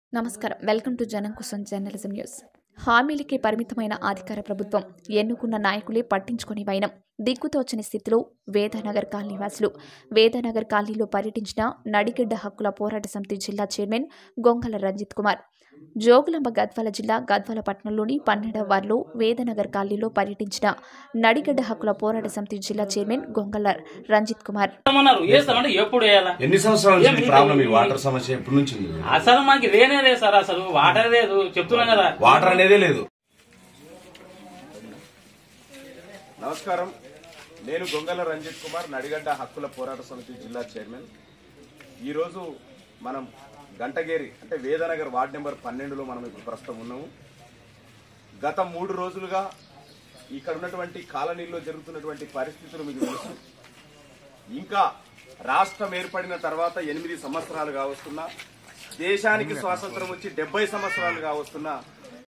నమస్కారం welcome to జనం కోసం జర్నలిజం న్యూస్ హామీలకి పరిమితమైన అధికార ప్రభుత్వం ఎన్నుకున్న నాయకులే పట్టించుకుని వైనం దిక్కుతోచని స్థితిలో వేదనగర్ కాలనీ వాసులు వేదనగర్ కాలనీలో పర్యటించిన నడిగడ్డ హక్కుల పోరాట సమితి జిల్లా చైర్మన్ గొంగల రంజిత్ కుమార్ జోగులాంబ గద్వాల జిల్లా గద్వాల పట్టణంలోని పన్నెండవ వార్డులో వేదనగర్ కాలనీలో పర్యటించిన నడిగడ్డ హక్కుల పోరాట సమితి జిల్లా చైర్మన్ గొంగల రంజిత్ కుమార్ వేస్తామన్నారు వేస్తామంటే ఎప్పుడు వేయాలా ఎన్ని సంవత్సరాల నుంచి ఏం ఈ ఇది? ప్రాబ్లం ఈ వాటర్ సమస్య ఎప్పటి నుంచి ఉంది? అసలు మాకు లేనే లేదు సార్ అసలు వాటర్ లేదు చెప్తున్నాం కదా వాటర్ అనేదే లేదు నమస్కారం నేను గొంగల రంజిత్ కుమార్ నడిగడ్డ హక్కుల పోరాట సమితి జిల్లా చైర్మన్ ఈరోజు మనం గంటగేరి అంటే వేదనగర్ వార్డ్ నెంబర్ పన్నెండులో మనం ఇప్పుడు ప్రస్తుతం ఉన్నాము గత మూడు రోజులుగా ఇక్కడ ఉన్నటువంటి కాలనీల్లో జరుగుతున్నటువంటి పరిస్థితులు మీకు తెలుసు ఇంకా రాష్ట్రం ఏర్పడిన తర్వాత ఎనిమిది సంవత్సరాలు కావస్తున్నా దేశానికి స్వాతంత్రం వచ్చి డెబ్బై సంవత్సరాలు కావస్తున్నా